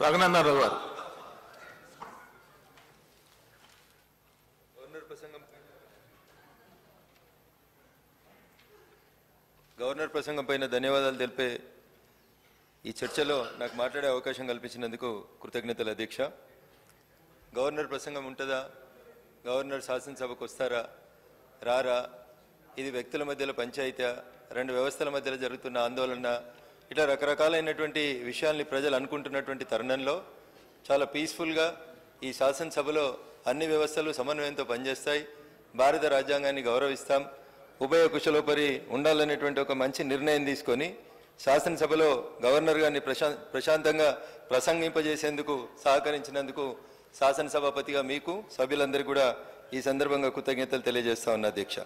రఘునందనరావు గారు గవర్నర్ ప్రసంగం గవర్నర్ ప్రసంగం పైన ధన్యవాదాలు తెలిపే ఈ చర్చలో నాకు మాట్లాడే అవకాశం కల్పించినందుకు కృతజ్ఞతలు అధ్యక్ష గవర్నర్ ప్రసంగం ఉంటుందా గవర్నర్ శాసనసభకు వస్తారా రారా ఇది వ్యక్తుల మధ్యలో పంచాయతీ రెండు వ్యవస్థల మధ్యలో జరుగుతున్న ఆందోళన ఇట్లా రకరకాలైనటువంటి విషయాల్ని ప్రజలు అనుకుంటున్నటువంటి తరుణంలో చాలా పీస్ఫుల్గా ఈ శాసనసభలో అన్ని వ్యవస్థలు సమన్వయంతో పనిచేస్తాయి భారత రాజ్యాంగాన్ని గౌరవిస్తాం ఉభయ కుశలోపరి ఉండాలనేటువంటి ఒక మంచి నిర్ణయం తీసుకొని శాసనసభలో గవర్నర్ గారిని ప్రశా ప్రశాంతంగా ప్రసంగింపజేసేందుకు సహకరించినందుకు శాసనసభాపతిగా మీకు సభ్యులందరికీ కూడా ఈ సందర్భంగా కృతజ్ఞతలు తెలియజేస్తా ఉన్నా అధ్యక్ష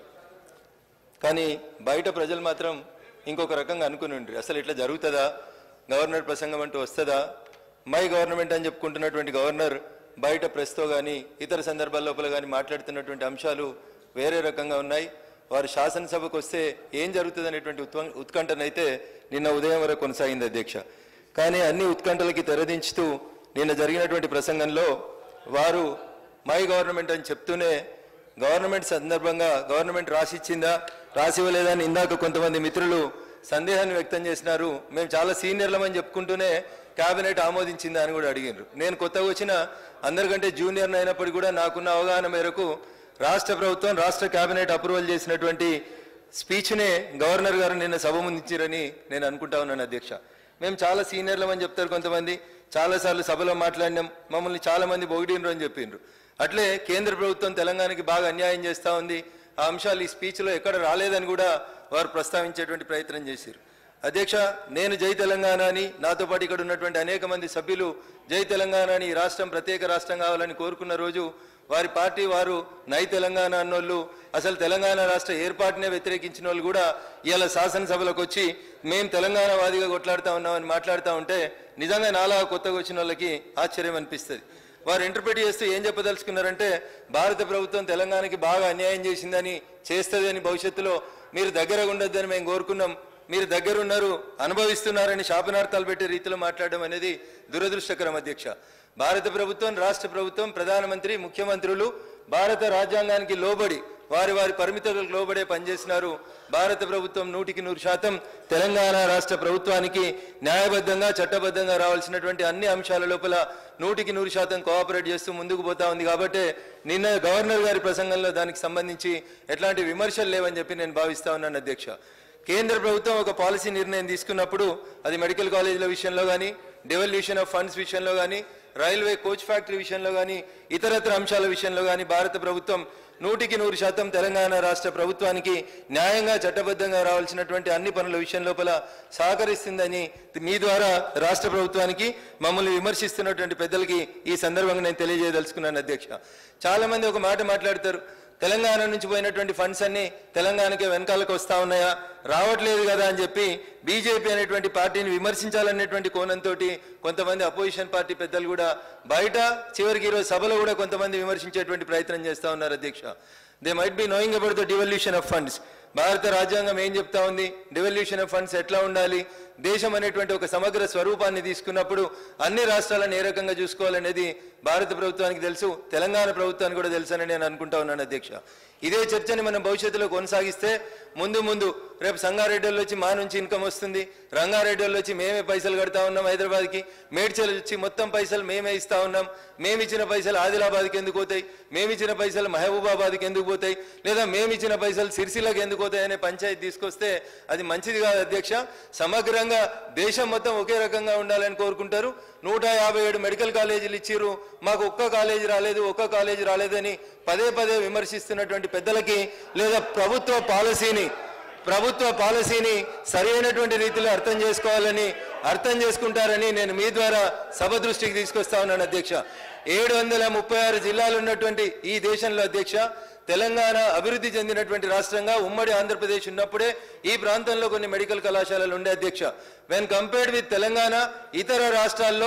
కానీ బయట ప్రజలు మాత్రం ఇంకొక రకంగా అనుకుని ఉండ్రి అసలు ఇట్లా జరుగుతుందా గవర్నర్ ప్రసంగం అంటూ వస్తుందా మై గవర్నమెంట్ అని చెప్పుకుంటున్నటువంటి గవర్నర్ బయట ప్రెస్తో కానీ ఇతర సందర్భాల లోపల కానీ మాట్లాడుతున్నటువంటి అంశాలు వేరే రకంగా ఉన్నాయి వారు శాసనసభకు వస్తే ఏం జరుగుతుంది అనేటువంటి ఉత్వ ఉత్కంఠనైతే నిన్న ఉదయం వరకు కొనసాగింది అధ్యక్ష కానీ అన్ని ఉత్కంఠలకి తెరదించుతూ నిన్న జరిగినటువంటి ప్రసంగంలో వారు మై గవర్నమెంట్ అని చెప్తూనే గవర్నమెంట్ సందర్భంగా గవర్నమెంట్ రాసిచ్చిందా రాసివ్వలేదా అని ఇందాక కొంతమంది మిత్రులు సందేహాన్ని వ్యక్తం చేసినారు మేము చాలా సీనియర్లమని చెప్పుకుంటూనే కేబినెట్ ఆమోదించిందా అని కూడా అడిగినారు నేను కొత్తగా వచ్చిన అందరికంటే జూనియర్ అయినప్పటికీ కూడా నాకున్న అవగాహన మేరకు రాష్ట్ర ప్రభుత్వం రాష్ట్ర కేబినెట్ అప్రూవల్ చేసినటువంటి స్పీచ్నే గవర్నర్ గారు నిన్న సభ ముందించారని నేను అనుకుంటా ఉన్నాను అధ్యక్ష మేము చాలా సీనియర్లమని చెప్తారు కొంతమంది చాలాసార్లు సభలో మాట్లాడినాం మమ్మల్ని చాలా మంది పొగిడినరు అని చెప్పిండ్రు అట్లే కేంద్ర ప్రభుత్వం తెలంగాణకి బాగా అన్యాయం చేస్తూ ఉంది ఆ అంశాలు ఈ స్పీచ్లో ఎక్కడ రాలేదని కూడా వారు ప్రస్తావించేటువంటి ప్రయత్నం చేశారు అధ్యక్ష నేను జై తెలంగాణ అని నాతో పాటు ఇక్కడ ఉన్నటువంటి అనేక మంది సభ్యులు జై తెలంగాణ అని ఈ రాష్ట్రం ప్రత్యేక రాష్ట్రం కావాలని కోరుకున్న రోజు వారి పార్టీ వారు నై తెలంగాణ అన్నోళ్ళు అసలు తెలంగాణ రాష్ట్ర ఏర్పాటునే వ్యతిరేకించిన వాళ్ళు కూడా ఇవాళ శాసనసభలోకి వచ్చి మేము తెలంగాణ వాదిగా కొట్లాడుతూ ఉన్నామని మాట్లాడుతూ ఉంటే నిజంగా నాలా కొత్తగా వచ్చిన వాళ్ళకి ఆశ్చర్యం అనిపిస్తుంది వారు ఇంటర్ప్రిట్ చేస్తూ ఏం చెప్పదలుచుకున్నారంటే భారత ప్రభుత్వం తెలంగాణకి బాగా అన్యాయం చేసిందని చేస్తుందని భవిష్యత్తులో మీరు దగ్గరగా ఉండొద్దని మేము కోరుకున్నాం మీరు దగ్గరున్నారు అనుభవిస్తున్నారని శాపనార్థాలు పెట్టే రీతిలో మాట్లాడడం అనేది దురదృష్టకరం అధ్యక్ష భారత ప్రభుత్వం రాష్ట్ర ప్రభుత్వం ప్రధానమంత్రి ముఖ్యమంత్రులు భారత రాజ్యాంగానికి లోబడి వారి వారి పరిమితులకు లోబడే పనిచేసినారు భారత ప్రభుత్వం నూటికి నూరు శాతం తెలంగాణ రాష్ట్ర ప్రభుత్వానికి న్యాయబద్ధంగా చట్టబద్ధంగా రావాల్సినటువంటి అన్ని అంశాల లోపల నూటికి నూరు శాతం కోఆపరేట్ చేస్తూ ముందుకు పోతా ఉంది కాబట్టి నిన్న గవర్నర్ గారి ప్రసంగంలో దానికి సంబంధించి ఎట్లాంటి విమర్శలు లేవని చెప్పి నేను భావిస్తా ఉన్నాను అధ్యక్ష కేంద్ర ప్రభుత్వం ఒక పాలసీ నిర్ణయం తీసుకున్నప్పుడు అది మెడికల్ కాలేజీల విషయంలో కానీ డెవల్యూషన్ ఆఫ్ ఫండ్స్ విషయంలో కానీ రైల్వే కోచ్ ఫ్యాక్టరీ విషయంలో కానీ ఇతరత్ర అంశాల విషయంలో కానీ భారత ప్రభుత్వం నూటికి నూరు శాతం తెలంగాణ రాష్ట్ర ప్రభుత్వానికి న్యాయంగా చట్టబద్ధంగా రావాల్సినటువంటి అన్ని పనుల విషయం లోపల సహకరిస్తుందని మీ ద్వారా రాష్ట్ర ప్రభుత్వానికి మమ్మల్ని విమర్శిస్తున్నటువంటి పెద్దలకి ఈ సందర్భంగా నేను తెలియజేయదలుచుకున్నాను అధ్యక్ష చాలా మంది ఒక మాట మాట్లాడతారు తెలంగాణ నుంచి పోయినటువంటి ఫండ్స్ అన్ని తెలంగాణకే వెనకాలకు వస్తా ఉన్నాయా రావట్లేదు కదా అని చెప్పి బీజేపీ అనేటువంటి పార్టీని విమర్శించాలనేటువంటి కోణంతో కొంతమంది అపోజిషన్ పార్టీ పెద్దలు కూడా బయట చివరికి ఈరోజు సభలో కూడా కొంతమంది విమర్శించేటువంటి ప్రయత్నం చేస్తా ఉన్నారు అధ్యక్ష they might be knowing about the devolution of funds Bharat రాజ్యాంగం ఏం చెప్తా ఉంది డివల్యూషన్ ఆఫ్ ఫండ్స్ ఎట్లా ఉండాలి దేశం అనేటువంటి ఒక సమగ్ర స్వరూపాన్ని తీసుకున్నప్పుడు అన్ని రాష్ట్రాలను ఏ రకంగా చూసుకోవాలనేది భారత ప్రభుత్వానికి తెలుసు తెలంగాణ ప్రభుత్వానికి కూడా తెలుసు అని నేను అనుకుంటా ఉన్నాను అధ్యక్ష ఇదే చర్చని మనం భవిష్యత్తులో కొనసాగిస్తే ముందు ముందు రేపు సంగారెడ్డిలో వచ్చి మా నుంచి ఇన్కమ్ వస్తుంది రంగారెడ్డిలో వచ్చి మేమే పైసలు కడతా ఉన్నాం హైదరాబాద్కి మేడ్చల్ వచ్చి మొత్తం పైసలు మేమే ఇస్తా ఉన్నాం మేమిచ్చిన పైసలు ఆదిలాబాద్కి ఎందుకు పోతాయి మేమిచ్చిన పైసలు మహబూబాబాద్కి ఎందుకు పోతాయి లేదా మేమిచ్చిన పైసలు సిరిసిల్లకి ఎందుకు పోతాయి అనే పంచాయతీ తీసుకొస్తే అది మంచిది కాదు అధ్యక్ష సమగ్రంగా దేశం మొత్తం ఒకే రకంగా ఉండాలని కోరుకుంటారు నూట యాభై ఏడు మెడికల్ కాలేజీలు ఇచ్చిర్రు మాకు ఒక్క కాలేజీ రాలేదు ఒక్క కాలేజీ రాలేదని పదే పదే విమర్శిస్తున్నటువంటి పెద్దలకి లేదా ప్రభుత్వ పాలసీని ప్రభుత్వ పాలసీని సరైనటువంటి రీతిలో అర్థం చేసుకోవాలని అర్థం చేసుకుంటారని నేను మీ ద్వారా సభ దృష్టికి తీసుకొస్తా ఉన్నాను అధ్యక్ష ఏడు వందల ముప్పై ఆరు జిల్లాలు ఉన్నటువంటి ఈ దేశంలో అధ్యక్ష తెలంగాణ అభివృద్ధి చెందినటువంటి రాష్ట్రంగా ఉమ్మడి ఆంధ్రప్రదేశ్ ఉన్నప్పుడే ఈ ప్రాంతంలో కొన్ని మెడికల్ కళాశాలలు ఉండే అధ్యక్ష వెన్ కంపేర్డ్ విత్ తెలంగాణ ఇతర రాష్ట్రాల్లో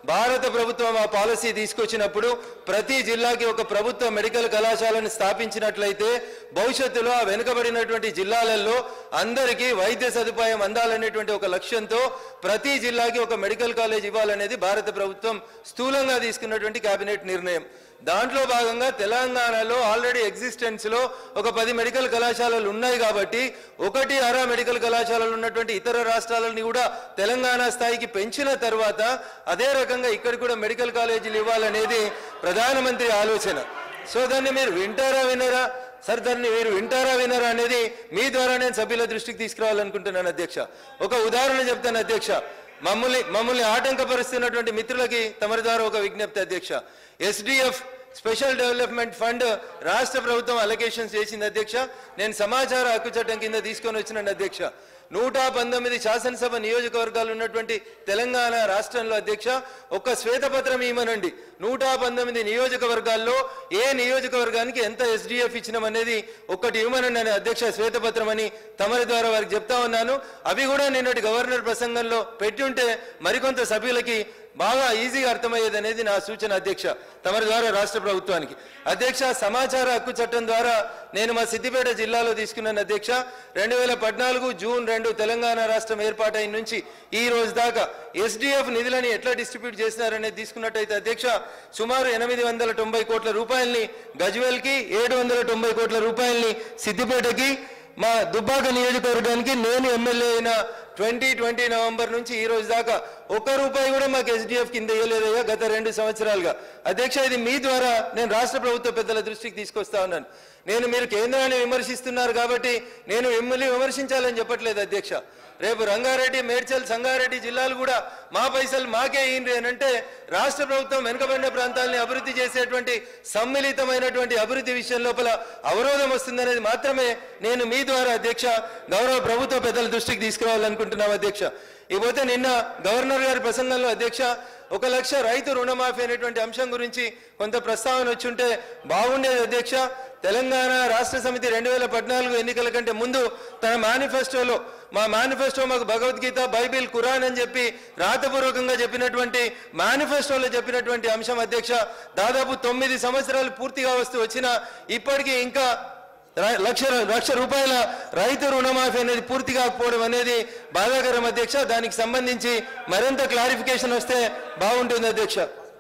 భారత ప్రభుత్వం ఆ పాలసీ తీసుకొచ్చినప్పుడు ప్రతి జిల్లాకి ఒక ప్రభుత్వ మెడికల్ కళాశాలను స్థాపించినట్లయితే భవిష్యత్తులో ఆ వెనుకబడినటువంటి జిల్లాలలో అందరికీ వైద్య సదుపాయం అందాలనేటువంటి ఒక లక్ష్యంతో ప్రతి జిల్లాకి ఒక మెడికల్ కాలేజ్ ఇవ్వాలనేది భారత ప్రభుత్వం స్థూలంగా తీసుకున్నటువంటి కేబినెట్ నిర్ణయం దాంట్లో భాగంగా తెలంగాణలో ఆల్రెడీ ఎగ్జిస్టెన్స్ లో ఒక పది మెడికల్ కళాశాలలు ఉన్నాయి కాబట్టి ఒకటి అర మెడికల్ కళాశాలలు ఉన్నటువంటి ఇతర రాష్ట్రాలని కూడా తెలంగాణ స్థాయికి పెంచిన తర్వాత అదే రకంగా ఇక్కడ కూడా మెడికల్ కాలేజీలు ఇవ్వాలనేది ప్రధానమంత్రి ఆలోచన సో దాన్ని మీరు వింటారా వినరా సార్ దాన్ని మీరు వింటారా వినరా అనేది మీ ద్వారా నేను సభ్యుల దృష్టికి తీసుకురావాలనుకుంటున్నాను అధ్యక్ష ఒక ఉదాహరణ చెప్తాను అధ్యక్ష మమ్మల్ని మమ్మల్ని ఆటంకపరుస్తున్నటువంటి మిత్రులకి తమరి ద్వారా ఒక విజ్ఞప్తి అధ్యక్ష ఎస్డిఎఫ్ స్పెషల్ డెవలప్మెంట్ ఫండ్ రాష్ట్ర ప్రభుత్వం అలొకేషన్స్ చేసింది అధ్యక్ష నేను సమాచార హక్కు చట్టం కింద తీసుకొని వచ్చినాను అధ్యక్ష నూట పంతొమ్మిది శాసనసభ నియోజకవర్గాలు ఉన్నటువంటి తెలంగాణ రాష్ట్రంలో అధ్యక్ష ఒక శ్వేతపత్రం ఇవ్వనండి నూట పంతొమ్మిది నియోజకవర్గాల్లో ఏ నియోజకవర్గానికి ఎంత ఎస్డిఎఫ్ ఇచ్చినామనేది ఒకటి ఇవ్వమనండి అనే అధ్యక్ష శ్వేతపత్రం అని తమరి ద్వారా వారికి చెప్తా ఉన్నాను అవి కూడా నిన్నటి గవర్నర్ ప్రసంగంలో పెట్టి ఉంటే మరికొంత సభ్యులకి బాగా ఈజీగా అర్థమయ్యేది అనేది నా సూచన అధ్యక్ష తమరి ద్వారా రాష్ట్ర ప్రభుత్వానికి అధ్యక్ష సమాచార హక్కు చట్టం ద్వారా నేను మా సిద్దిపేట జిల్లాలో తీసుకున్నాను అధ్యక్ష రెండు వేల పద్నాలుగు జూన్ రెండు తెలంగాణ రాష్ట్రం ఏర్పాటైన నుంచి ఈ రోజు దాకా ఎస్డిఎఫ్ నిధులని ఎట్లా డిస్ట్రిబ్యూట్ చేసినారనేది తీసుకున్నట్టయితే అధ్యక్ష సుమారు ఎనిమిది వందల తొంభై కోట్ల రూపాయల్ని గజ్వేల్కి ఏడు వందల తొంభై కోట్ల రూపాయల్ని సిద్దిపేటకి మా దుబ్బాక నియోజకవర్గానికి నేను ఎమ్మెల్యే అయిన ట్వంటీ ట్వంటీ నవంబర్ నుంచి ఈ రోజు దాకా ఒక్క రూపాయి కూడా మాకు ఎస్డిఎఫ్ కింద ఇవ్వలేదయ్యా గత రెండు సంవత్సరాలుగా అధ్యక్ష ఇది మీ ద్వారా నేను రాష్ట్ర ప్రభుత్వ పెద్దల దృష్టికి తీసుకొస్తా ఉన్నాను నేను మీరు కేంద్రాన్ని విమర్శిస్తున్నారు కాబట్టి నేను మిమ్మల్ని విమర్శించాలని చెప్పట్లేదు అధ్యక్ష రేపు రంగారెడ్డి మేడ్చల్ సంగారెడ్డి జిల్లాలు కూడా మా పైసలు మాకే అయింది అని అంటే రాష్ట్ర ప్రభుత్వం వెనుకబడిన ప్రాంతాలని అభివృద్ధి చేసేటువంటి సమ్మిళితమైనటువంటి అభివృద్ధి విషయం లోపల అవరోధం వస్తుందనేది మాత్రమే నేను మీ ద్వారా అధ్యక్ష గౌరవ ప్రభుత్వ పెద్దల దృష్టికి తీసుకురావాలనుకుంటున్నాం అధ్యక్ష ఇకపోతే నిన్న గవర్నర్ గారి ప్రసంగంలో అధ్యక్ష ఒక లక్ష రైతు రుణమాఫీ అనేటువంటి అంశం గురించి కొంత ప్రస్తావన వచ్చుంటే బాగుండేది అధ్యక్ష తెలంగాణ రాష్ట్ర సమితి రెండు వేల పద్నాలుగు ఎన్నికల కంటే ముందు తన మేనిఫెస్టోలో మా మేనిఫెస్టో మాకు భగవద్గీత బైబిల్ ఖురాన్ అని చెప్పి రాతపూర్వకంగా చెప్పినటువంటి మేనిఫెస్టోలో చెప్పినటువంటి అంశం అధ్యక్ష దాదాపు తొమ్మిది సంవత్సరాలు పూర్తిగా వస్తూ వచ్చినా ఇప్పటికీ ఇంకా ర- లక్ష లక్ష రూపాయల రైతు రుణమాఫీ అనేది పూర్తి కాకపోవడం అనేది బాధాకరం అధ్యక్ష దానికి సంబంధించి మరింత క్లారిఫికేషన్ వస్తే బాగుంటుంది అధ్యక్ష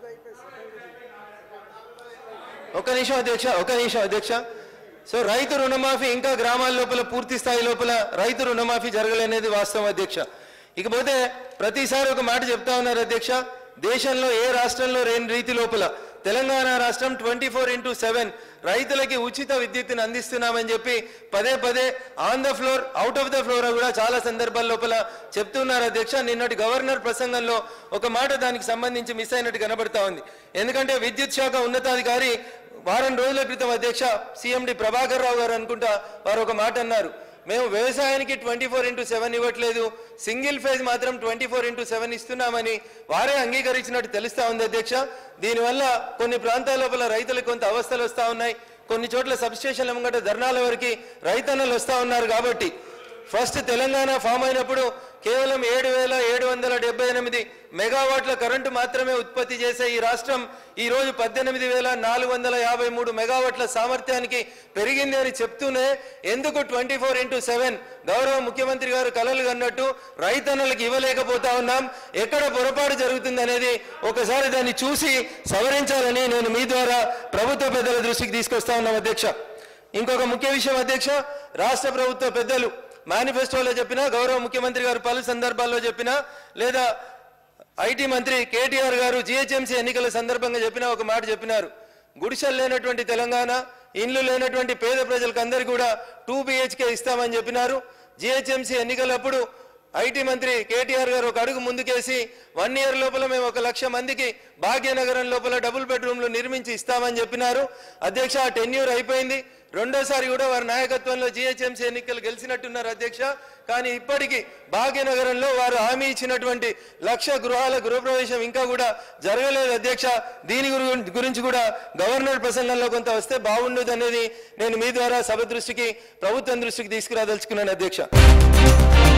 ఒక నిమిషం అధ్యక్ష ఒక నిమిషం అధ్యక్ష సో రైతు రుణమాఫీ ఇంకా గ్రామాల లోపల పూర్తి స్థాయి లోపల రైతు రుణమాఫీ జరగలేనేది వాస్తవం అధ్యక్ష ఇకపోతే ప్రతిసారి ఒక మాట చెప్తా ఉన్నారు అధ్యక్ష దేశంలో ఏ రాష్ట్రంలో లేని రీతి లోపల తెలంగాణ రాష్ట్రం ట్వంటీ ఫోర్ ఇంటూ సెవెన్ రైతులకి ఉచిత విద్యుత్తుని అందిస్తున్నామని చెప్పి పదే పదే on the floor out of the floor కూడా చాలా సందర్భాల లోపల చెప్తున్నారు అధ్యక్ష నిన్నటి గవర్నర్ ప్రసంగంలో ఒక మాట దానికి సంబంధించి మిస్ అయినట్టు కనబడతా ఉంది ఎందుకంటే విద్యుత్ శాఖ ఉన్నతాధికారి వారం రోజుల క్రితం అధ్యక్ష సీఎండి ప్రభాకర్ రావు గారు అనుకుంటా వారు ఒక మాట అన్నారు మేము వ్యవసాయానికి ట్వంటీ ఫోర్ ఇంటూ సెవెన్ ఇవ్వట్లేదు సింగిల్ ఫేజ్ మాత్రం ట్వంటీ ఫోర్ ఇంటూ సెవెన్ ఇస్తున్నామని వారే అంగీకరించినట్టు తెలుస్తా ఉంది అధ్యక్ష దీనివల్ల కొన్ని ప్రాంతాల లోపల రైతులకు కొంత అవస్థలు వస్తా ఉన్నాయి కొన్ని చోట్ల సబ్స్టేషన్ల ముంగట ధర్నాల వరకు రైతన్నలు వస్తా ఉన్నారు కాబట్టి ఫస్ట్ తెలంగాణ ఫామ్ అయినప్పుడు కేవలం ఏడు వేల ఏడు వందల డెబ్బై ఎనిమిది మెగావాట్ల కరెంటు మాత్రమే ఉత్పత్తి చేసే ఈ రాష్ట్రం ఈ రోజు పద్దెనిమిది వేల నాలుగు వందల యాభై మూడు మెగావాట్ల సామర్థ్యానికి పెరిగింది అని చెప్తూనే ఎందుకు ట్వంటీ ఫోర్ ఇంటూ సెవెన్ గౌరవ ముఖ్యమంత్రి గారు కలలు కన్నట్టు రైతన్నలకు ఇవ్వలేకపోతా ఉన్నాం ఎక్కడ పొరపాటు జరుగుతుంది అనేది ఒకసారి దాన్ని చూసి సవరించాలని నేను మీ ద్వారా ప్రభుత్వ పెద్దల దృష్టికి తీసుకొస్తా ఉన్నాం అధ్యక్ష ఇంకొక ముఖ్య విషయం అధ్యక్ష రాష్ట్ర ప్రభుత్వ పెద్దలు మేనిఫెస్టోలో చెప్పినా గౌరవ ముఖ్యమంత్రి గారు పలు సందర్భాల్లో చెప్పినా లేదా ఐటీ మంత్రి కేటీఆర్ గారు జిహెచ్ఎంసీ ఎన్నికల సందర్భంగా చెప్పిన ఒక మాట చెప్పినారు గుడిసెలు లేనటువంటి తెలంగాణ ఇండ్లు లేనటువంటి పేద ప్రజలకు అందరికీ కూడా టూ బిహెచ్కే ఇస్తామని చెప్పినారు జిహెచ్ఎంసీ ఎన్నికలప్పుడు ఐటీ మంత్రి కేటీఆర్ గారు ఒక అడుగు ముందుకేసి వన్ ఇయర్ లోపల మేము ఒక లక్ష మందికి భాగ్యనగరం లోపల డబుల్ బెడ్రూమ్లు నిర్మించి ఇస్తామని చెప్పినారు అధ్యక్ష ఆ టెన్యూర్ అయిపోయింది రెండోసారి కూడా వారి నాయకత్వంలో జిహెచ్ఎంసీ ఎన్నికలు గెలిచినట్టున్నారు అధ్యక్ష కానీ ఇప్పటికీ భాగ్యనగరంలో వారు హామీ ఇచ్చినటువంటి లక్ష గృహాల గృహప్రవేశం ఇంకా కూడా జరగలేదు అధ్యక్ష దీని గురి- గురించి కూడా గవర్నర్ ప్రసంగంలో కొంత వస్తే బాగుండదు అనేది నేను మీ ద్వారా సభ దృష్టికి ప్రభుత్వం దృష్టికి తీసుకురాదలుచుకున్నాను అధ్యక్ష